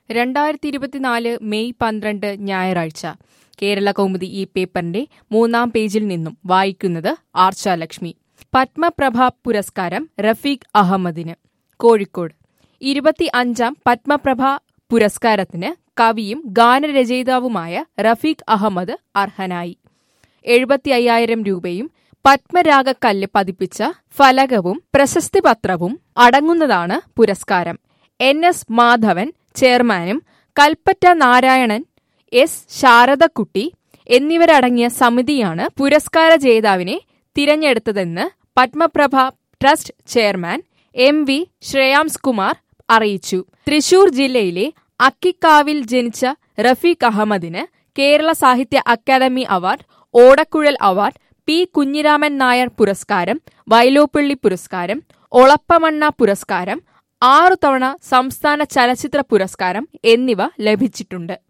രണ്ടായിരത്തി ഇരുപത്തിനാല് മെയ് പന്ത്രണ്ട് ഞായറാഴ്ച കേരള കൗമുദി ഈ പേപ്പറിന്റെ മൂന്നാം പേജിൽ നിന്നും വായിക്കുന്നത് ആർച്ചാലക്ഷ്മി പത്മപ്രഭ പുരസ്കാരം റഫീഖ് അഹമ്മദിന് കോഴിക്കോട് ഇരുപത്തി അഞ്ചാം പത്മപ്രഭ പുരസ്കാരത്തിന് കവിയും ഗാനരചയിതാവുമായ റഫീഖ് അഹമ്മദ് അർഹനായി എഴുപത്തി അയ്യായിരം രൂപയും പത്മരാഗക്കല്ല് പതിപ്പിച്ച ഫലകവും പ്രശസ്തി പത്രവും അടങ്ങുന്നതാണ് പുരസ്കാരം എൻ എസ് മാധവൻ ചെയർമാനും കൽപ്പറ്റ നാരായണൻ എസ് ശാരദക്കുട്ടി എന്നിവരടങ്ങിയ സമിതിയാണ് പുരസ്കാര ജേതാവിനെ തിരഞ്ഞെടുത്തതെന്ന് Padmaprabha trust chairman M V Shreyams Kumar അറിയിച്ചു തൃശൂർ ജില്ലയിലെ അക്കിക്കാവിൽ ജനിച്ച റഫീഖ് അഹമ്മദിന് Kerala Sahitya academy award Odakkuzhal award P Kunhiraman Nair പുരസ്കാരം വയലോപ്പള്ളി പുരസ്കാരം ഒളപ്പമണ്ണ പുരസ്കാരം ആറു തവണ സംസ്ഥാന ചലച്ചിത്ര പുരസ്കാരം എന്നിവ ലഭിച്ചിട്ടുണ്ട്